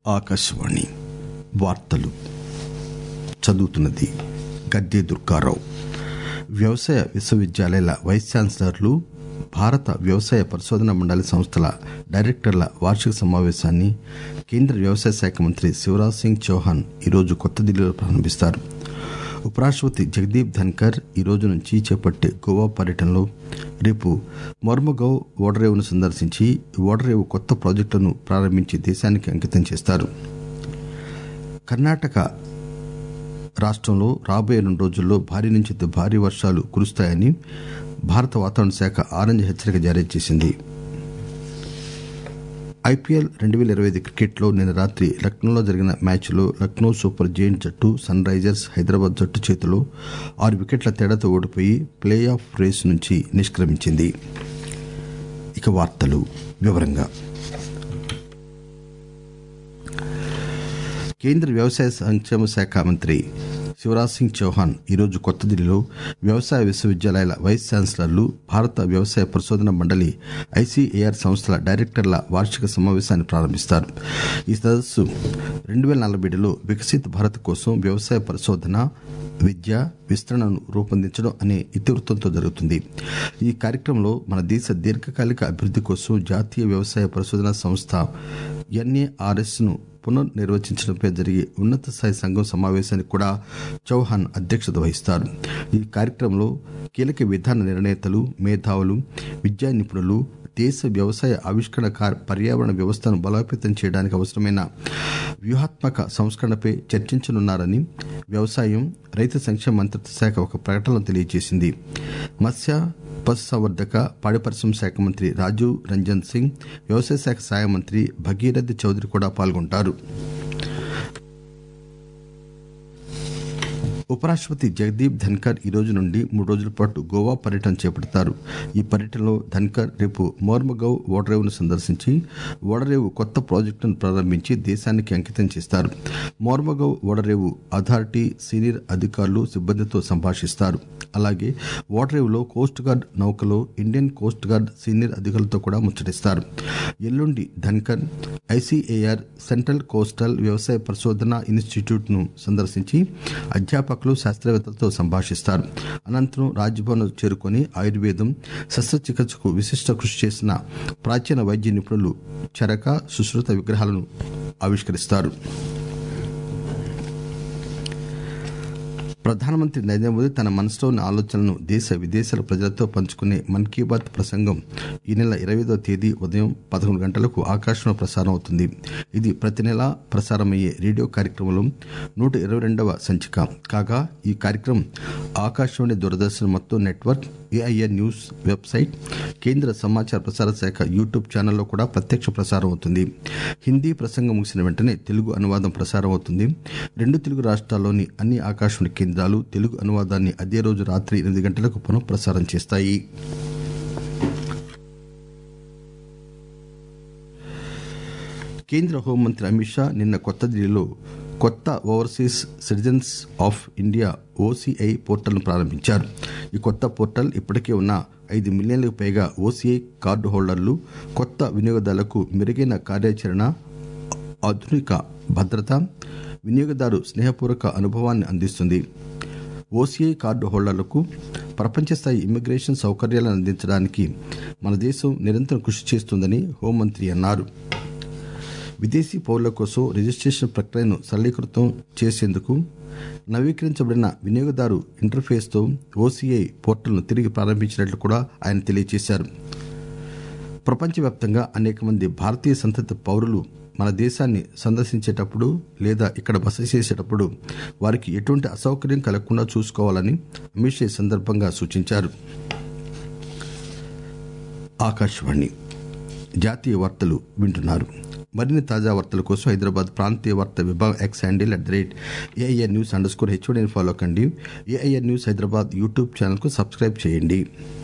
ఆకాశవాణి వార్తలు చదువుతున్నది గద్దె దుర్గారావు వ్యవసాయ విశ్వవిద్యాలయాల వైస్ ఛాన్సలర్లు భారత వ్యవసాయ పరిశోధన మండలి సంస్థల డైరెక్టర్ల వార్షిక సమావేశాన్ని కేంద్ర వ్యవసాయ శాఖ మంత్రి శివరాజ్ సింగ్ చౌహాన్ ఈరోజు కొత్త ఢిల్లీలో ప్రారంభిస్తారు ఉపరాష్టపతి జగదీప్ ధన్కర్ ఈ రోజు నుంచి చేపట్టే గోవా పర్యటనలో రేపు మొర్మగౌ ఓడరేవును సందర్శించి ఓడరేవు కొత్త ప్రాజెక్టులను ప్రారంభించి దేశానికి అంకితం చేస్తారు కర్ణాటక రాష్టంలో రాబోయే రెండు రోజుల్లో భారీ నుంచి అతి భారీ వర్షాలు కురుస్తాయని భారత వాతావరణ శాఖ ఆరెంజ్ హెచ్చరిక జారీ చేసింది ఐపీఎల్ రెండు వేల ఇరవై ఐదు క్రికెట్లో నిన్న రాత్రి లక్నోలో జరిగిన మ్యాచ్లో లక్నో సూపర్ జైంట్ జట్టు సన్ రైజర్స్ హైదరాబాద్ జట్టు చేతిలో ఆరు వికెట్ల తేడాతో ఓడిపోయి ప్లే ఆఫ్ రేసు నుంచి నిష్క్రమించింది ఇక వార్తలు వివరంగా కేంద్ర వ్యవసాయ సంక్షేమ శాఖ మంత్రి శివరాజ్ సింగ్ చౌహాన్ ఈరోజు కొత్త ఢిల్లీలో వ్యవసాయ విశ్వవిద్యాలయాల వైస్ ఛాన్సలర్లు భారత వ్యవసాయ పరిశోధన మండలి ఐసీఏఆర్ సంస్థల డైరెక్టర్ల వార్షిక సమావేశాన్ని ప్రారంభిస్తారు ఈ సదస్సు రెండు వేల నలభైలో వికసిత్ భారత్ కోసం వ్యవసాయ పరిశోధన విద్య విస్తరణను రూపొందించడం అనే ఇతివృత్తంతో జరుగుతుంది ఈ కార్యక్రమంలో మన దేశ దీర్ఘకాలిక అభివృద్ది కోసం జాతీయ వ్యవసాయ పరిశోధన సంస్థ ఎన్ఏఆర్ఎస్ ను పునర్నిర్వచించడంపై జరిగే ఉన్నత స్థాయి సంఘం సమావేశానికి కూడా చౌహాన్ అధ్యక్షత వహిస్తారు ఈ కార్యక్రమంలో కీలక విధాన నిర్ణేతలు మేధావులు విద్యా నిపుణులు దేశ వ్యవసాయ ఆవిష్కరణ పర్యావరణ వ్యవస్థను బలోపేతం చేయడానికి అవసరమైన వ్యూహాత్మక సంస్కరణపై చర్చించనున్నారని వ్యవసాయం రైతు సంక్షేమ మంత్రిత్వ శాఖ ఒక ప్రకటనలో తెలియజేసింది మత్స్య పశుసంవర్ధక పాడి పరిశ్రమ శాఖ మంత్రి రాజీవ్ రంజన్ సింగ్ వ్యవసాయ శాఖ సహాయ మంత్రి భగీరథ్ చౌదరి కూడా పాల్గొంటారు ఉపరాష్టపతి జగదీప్ ధన్కర్ ఈ రోజు నుండి మూడు రోజుల పాటు గోవా పర్యటన చేపడతారు ఈ పర్యటనలో ధన్కర్ రేపు మోర్మగౌ ఓడరేవును సందర్శించి ఓడరేవు కొత్త ప్రాజెక్టును ప్రారంభించి దేశానికి అంకితం చేస్తారు మోర్మగౌ ఓడరేవు అథారిటీ సీనియర్ అధికారులు సిబ్బందితో సంభాషిస్తారు అలాగే ఓడరేవులో కోస్ట్ గార్డ్ నౌకలో ఇండియన్ కోస్ట్ గార్డ్ సీనియర్ అధికారులతో కూడా ముచ్చటిస్తారు ఎల్లుండి ధన్కర్ ఐసీఏఆర్ సెంట్రల్ కోస్టల్ వ్యవసాయ పరిశోధన ఇన్స్టిట్యూట్ ను సందర్శించి అధ్యాపకులు శాస్త్రవేత్తలతో సంభాషిస్తారు అనంతరం రాజ్భవన్ చేరుకుని ఆయుర్వేదం శస్త్రచికిత్సకు విశిష్ట కృషి చేసిన ప్రాచీన వైద్య నిపుణులు చరక సుశ్రుత విగ్రహాలను ఆవిష్కరిస్తారు ప్రధానమంత్రి నరేంద్ర మోదీ తన మనసులోని ఆలోచనలను దేశ విదేశాల ప్రజలతో పంచుకునే మన్ కీ బాత్ ప్రసంగం ఈ నెల ఇరవైదో తేదీ ఉదయం పదకొండు గంటలకు ఆకాశంలో ప్రసారం అవుతుంది ఇది ప్రతి నెలా ప్రసారమయ్యే రేడియో కార్యక్రమంలో నూట ఇరవై రెండవ సంచిక కాగా ఈ కార్యక్రమం ఆకాశవాణి దూరదర్శన్ మొత్తం నెట్వర్క్ ఏఐఆర్ న్యూస్ వెబ్సైట్ కేంద్ర సమాచార ప్రసార శాఖ యూట్యూబ్ ఛానల్లో కూడా ప్రత్యక్ష ప్రసారం అవుతుంది హిందీ ప్రసంగం ముగిసిన వెంటనే తెలుగు అనువాదం ప్రసారం అవుతుంది రెండు తెలుగు రాష్ట్రాల్లోని అన్ని ఆకాశవాణి కేంద్రాలు తెలుగు అనువాదాన్ని అదే రోజు రాత్రి ఎనిమిది గంటలకు పునః ప్రసారం చేస్తాయి కేంద్ర హోంమంత్రి అమిత్ షా నిన్న కొత్త ఢిల్లీలో కొత్త overseas citizens of India OCI పోర్టల్ను ప్రారంభించారు ఈ కొత్త పోర్టల్ ఇప్పటికే ఉన్న ఐదు మిలియన్లకు పైగా ఓసీఐ కార్డు హోల్డర్లు కొత్త వినియోగదారులకు మెరుగైన కార్యాచరణ ఆధునిక భద్రత వినియోగదారు స్నేహపూర్వక అనుభవాన్ని అందిస్తుంది ఓసీఐ కార్డు హోల్డర్లకు ప్రపంచ స్థాయి ఇమ్మిగ్రేషన్ సౌకర్యాలను అందించడానికి మన దేశం నిరంతరం కృషి చేస్తుందని హోంమంత్రి అన్నారు విదేశీ పౌరుల కోసం రిజిస్ట్రేషన్ ప్రక్రియను సరళీకృతం చేసేందుకు నవీకరించబడిన వినియోగదారు ఇంటర్ఫేస్తో ఓసీఐ పోర్టల్ను తిరిగి ప్రారంభించినట్లు కూడా ఆయన తెలియజేశారు ప్రపంచవ్యాప్తంగా అనేక మంది భారతీయ సంతతి పౌరులు మన దేశాన్ని సందర్శించేటప్పుడు లేదా ఇక్కడ బస చేసేటప్పుడు వారికి ఎటువంటి అసౌకర్యం కలగకుండా చూసుకోవాలని అమిత్ షా సందర్భంగా సూచించారు ఆకాశవాణి జాతీయ వార్తలు వింటున్నారు మరిన్ని తాజా వార్తల కోసం హైదరాబాద్ ప్రాంతీయ వార్తా విభాగం X handle at the rate AIR news underscore హెచ్ఓడిని ఫాలో కండి ఏఐఆర్ న్యూస్ హైదరాబాద్ యూట్యూబ్ ఛానల్కు సబ్స్క్రైబ్ చేయండి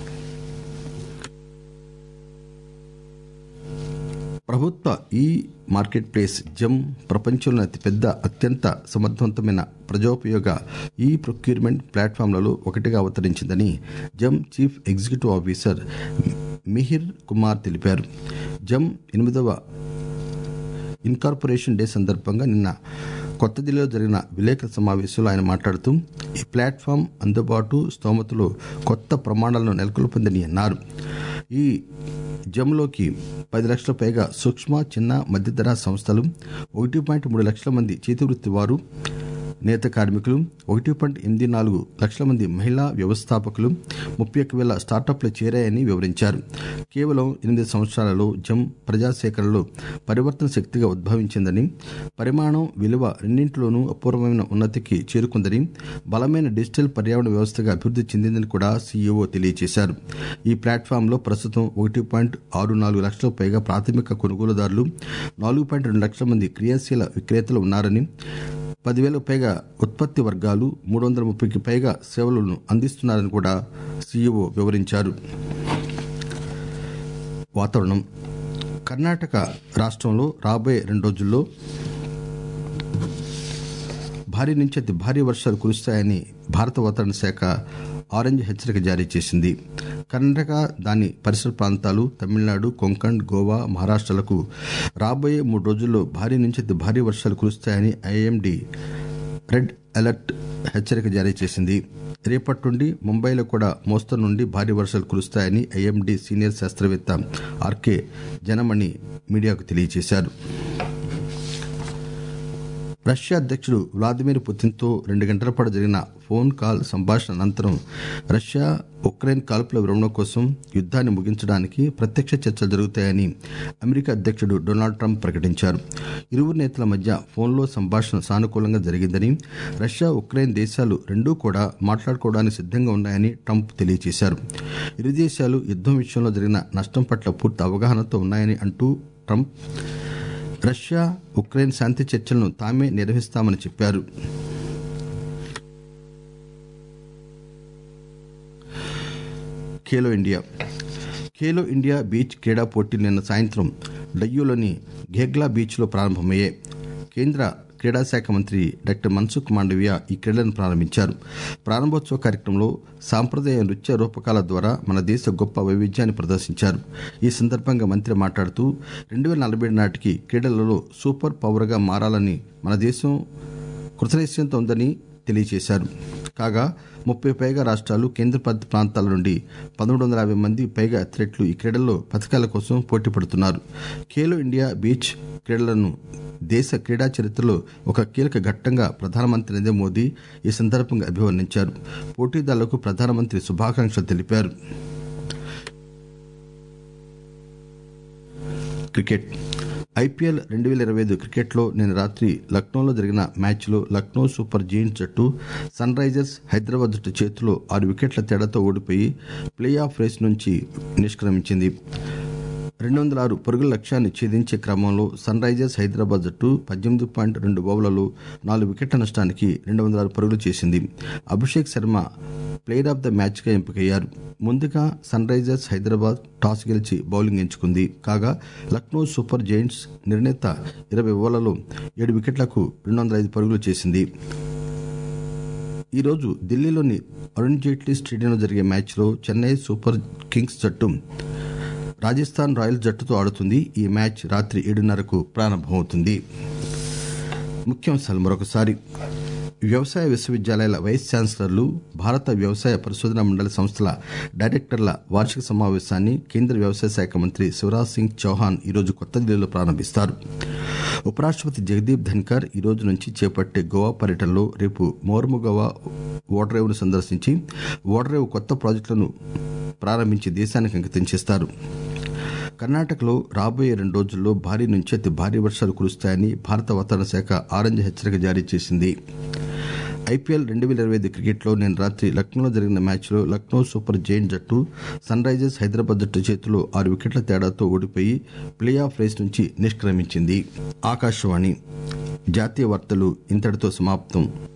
ప్రభుత్వ ఈ మార్కెట్ ప్లేస్ జమ్ ప్రపంచంలోని అతిపెద్ద అత్యంత సమర్థవంతమైన ప్రజోపయోగ ఈ ప్రొక్యూర్మెంట్ ప్లాట్ఫామ్లలో ఒకటిగా అవతరించిందని GeM chief executive officer Mihir Kumar తెలిపారు జమ్ ఎనిమిదవ ఇన్కార్పొరేషన్ డే సందర్భంగా నిన్న కొత్త ఢిల్లీలో జరిగిన విలేకరుల సమావేశంలో ఆయన మాట్లాడుతూ ఈ ప్లాట్ఫామ్ అందుబాటు స్తోమతలో కొత్త ప్రమాణాలను నెలకొల్పిందని అన్నారు ఈ జమ్లోకి పది లక్షల పైగా సూక్ష్మ చిన్న మధ్యధరా సంస్థలు ఒకటి పాయింట్ మూడు లక్షల మంది చేతివృత్తి వారు నేత కార్మికులు ఒకటి పాయింట్ ఎనిమిది నాలుగు లక్షల మంది మహిళా వ్యవస్థాపకులు ముప్పై ఒక్క వేల స్టార్టప్లు చేరాయని వివరించారు కేవలం ఎనిమిది సంవత్సరాలలో జమ్ ప్రజాసేకరణలో పరివర్తన శక్తిగా ఉద్భవించిందని పరిమాణం విలువ రెండింటిలోనూ అపూర్వమైన ఉన్నతికి చేరుకుందని బలమైన డిజిటల్ పర్యావరణ వ్యవస్థగా అభివృద్ధి చెందిందని కూడా సీఈఓ తెలియజేశారు ఈ ప్లాట్ఫామ్లో ప్రస్తుతం ఒకటి పాయింట్ ఆరు నాలుగు లక్షల పైగా ప్రాథమిక కొనుగోలుదారులు నాలుగు పాయింట్ రెండు లక్షల మంది క్రియాశీల విక్రేతలు ఉన్నారని పదివేలకు పైగా ఉత్పత్తి వర్గాలు మూడు వందల ముప్పైకి పైగా సేవలను అందిస్తున్నారని కూడా సీఈఓ వివరించారు వాతావరణం కర్ణాటక రాష్ట్రంలో రాబోయే రెండు రోజుల్లో భారీ నుంచి అతి భారీ వర్షాలు కురుస్తాయని భారత వాతావరణ శాఖ ఆరెంజ్ హెచ్చరిక జారీ చేసింది కర్ణాటక దాని పరిసర ప్రాంతాలు తమిళనాడు కొంకణ్ గోవా మహారాష్ట్రలకు రాబోయే మూడు రోజుల్లో భారీ నుంచి అతి భారీ వర్షాలు కురుస్తాయని ఐఎండీ రెడ్ అలర్ట్ హెచ్చరిక జారీ చేసింది రేపటి నుండి ముంబైలో కూడా మోస్తరు నుండి భారీ వర్షాలు కురుస్తాయని ఐఎండీ సీనియర్ శాస్త్రవేత్త ఆర్కే జనమణి మీడియాకు తెలియజేశారు రష్యా అధ్యక్షుడు వ్లాదిమిర్ పుతిన్తో రెండు గంటల పాటు జరిగిన ఫోన్ కాల్ సంభాషణ అనంతరం రష్యా ఉక్రెయిన్ కాల్పుల విరమణ కోసం యుద్ధాన్ని ముగించడానికి ప్రత్యక్ష చర్చలు జరుగుతాయని అమెరికా అధ్యక్షుడు డొనాల్డ్ ట్రంప్ ప్రకటించారు ఇరువురు నేతల మధ్య ఫోన్లో సంభాషణ సానుకూలంగా జరిగిందని రష్యా ఉక్రెయిన్ దేశాలు రెండూ కూడా మాట్లాడుకోవడానికి సిద్ధంగా ఉన్నాయని ట్రంప్ తెలియజేశారు ఇరు దేశాలు యుద్దం విషయంలో జరిగిన నష్టం పట్ల పూర్తి అవగాహనతో ఉన్నాయని అంటూ ట్రంప్ రష్యా ఉక్రెయిన్ శాంతి చర్చలను తామే నిర్వహిస్తామని చెప్పారు Khelo India Khelo India beach క్రీడా పోటీలు నిన్న సాయంత్రం డయ్యూలోని ఘేగ్లా బీచ్లో ప్రారంభమయ్యాయి కేంద్ర క్రీడా శాఖ మంత్రి డాక్టర్ మన్సుఖ్ మాండవియా ఈ క్రీడలను ప్రారంభించారు ప్రారంభోత్సవ కార్యక్రమంలో సాంప్రదాయ నృత్య రూపకాల ద్వారా మన దేశ గొప్ప వైవిధ్యాన్ని ప్రదర్శించారు ఈ సందర్భంగా మంత్రి మాట్లాడుతూ రెండు వేల నలభై నాటికి క్రీడలలో సూపర్ పవర్గా మారాలని మన దేశం కృతనిశ్చయంతో ఉందని తెలియజేశారు కాగా ముప్పై పైగా రాష్ట్రాలు కేంద్రపాలిత ప్రాంతాల నుండి పదమూడు వందల యాభై మంది పైగా అథ్లెట్లు ఈ క్రీడల్లో పథకాల కోసం పోటీ పడుతున్నారు ఖేలో ఇండియా బీచ్ క్రీడలను దేశ క్రీడా చరిత్రలో ఒక కీలక ఘట్టంగా ప్రధానమంత్రి నరేంద్ర మోదీ ఈ సందర్భంగా అభివర్ణించారు పోటీదారులకు ప్రధానమంత్రి శుభాకాంక్షలు తెలిపారు క్రికెట్ ఐపీఎల్ రెండు వేల ఇరవై ఐదు క్రికెట్లో నిన్న రాత్రి లక్నోలో జరిగిన మ్యాచ్లో లక్నో సూపర్ జెయింట్స్ జట్టు సన్ రైజర్స్ హైదరాబాద్ జట్టు చేతిలో ఆరు వికెట్ల తేడాతో ఓడిపోయి ప్లే ఆఫ్ రేస్ నుంచి నిష్క్రమించింది రెండు వందల ఆరు పరుగుల లక్ష్యాన్ని ఛేదించే క్రమంలో సన్ రైజర్స్ హైదరాబాద్ జట్టు పద్దెనిమిది పాయింట్ రెండు ఓవర్లలో నాలుగు వికెట్ల నష్టానికి రెండు వందల ఆరు పరుగులు చేసింది Abhishek Sharma player of the మ్యాచ్గా ఎంపికయ్యారు ముందుగా సన్ రైజర్స్ హైదరాబాద్ టాస్ గెలిచి బౌలింగ్ ఎంచుకుంది కాగా లక్నో సూపర్ జైంట్స్ నిర్ణీత ఇరవై ఓవర్లలో ఏడు వికెట్లకు రెండు వందల ఐదు పరుగులు చేసింది ఈరోజు ఢిల్లీలోని అరుణ్ జైట్లీ స్టేడియంలో జరిగే మ్యాచ్లో చెన్నై సూపర్ కింగ్స్ జట్టు రాజస్థాన్ రాయల్స్ జట్టుతో ఆడుతుంది ఈ మ్యాచ్ రాత్రి ఏడున్నరకు ప్రారంభమవుతుంది ముఖ్యాంశాలు మరొకసారి వ్యవసాయ విశ్వవిద్యాలయాల వైస్ ఛాన్సలర్లు భారత వ్యవసాయ పరిశోధన మండలి సంస్థల డైరెక్టర్ల వార్షిక సమావేశాన్ని కేంద్ర వ్యవసాయ శాఖ మంత్రి శివరాజ్ సింగ్ చౌహాన్ ఈరోజు కొత్త ఢిల్లీలో ప్రారంభిస్తారు ఉపరాష్టపతి జగదీప్ ధన్కర్ ఈ రోజు నుంచి చేపట్టే గోవా పర్యటనలో రేపు మోర్ముగోవా ఓడరేవును సందర్శించి ఓడరేవు కొత్త ప్రాజెక్టులను ప్రారంభించి దేశానికి అంకితం చేస్తారు కర్ణాటకలో రాబోయే రెండు రోజుల్లో భారీ నుంచి అతి భారీ వర్షాలు కురుస్తాయని భారత వాతావరణ శాఖ ఆరెంజ్ హెచ్చరిక జారీ చేసింది ఐపీఎల్ రెండు వేల ఇరవై ఐదు క్రికెట్లో నిన్న రాత్రి లక్నోలో జరిగిన మ్యాచ్లో లక్నో సూపర్ జైంట్ జట్టు సన్ రైజర్స్ హైదరాబాద్ జట్టు చేతిలో ఆరు వికెట్ల తేడాతో ఓడిపోయి ప్లే ఆఫ్ రేస్ నుంచి నిష్క్రమించింది ఆకాశవాణి జాతీయ వార్తలు ఇంతటితో సమాప్తం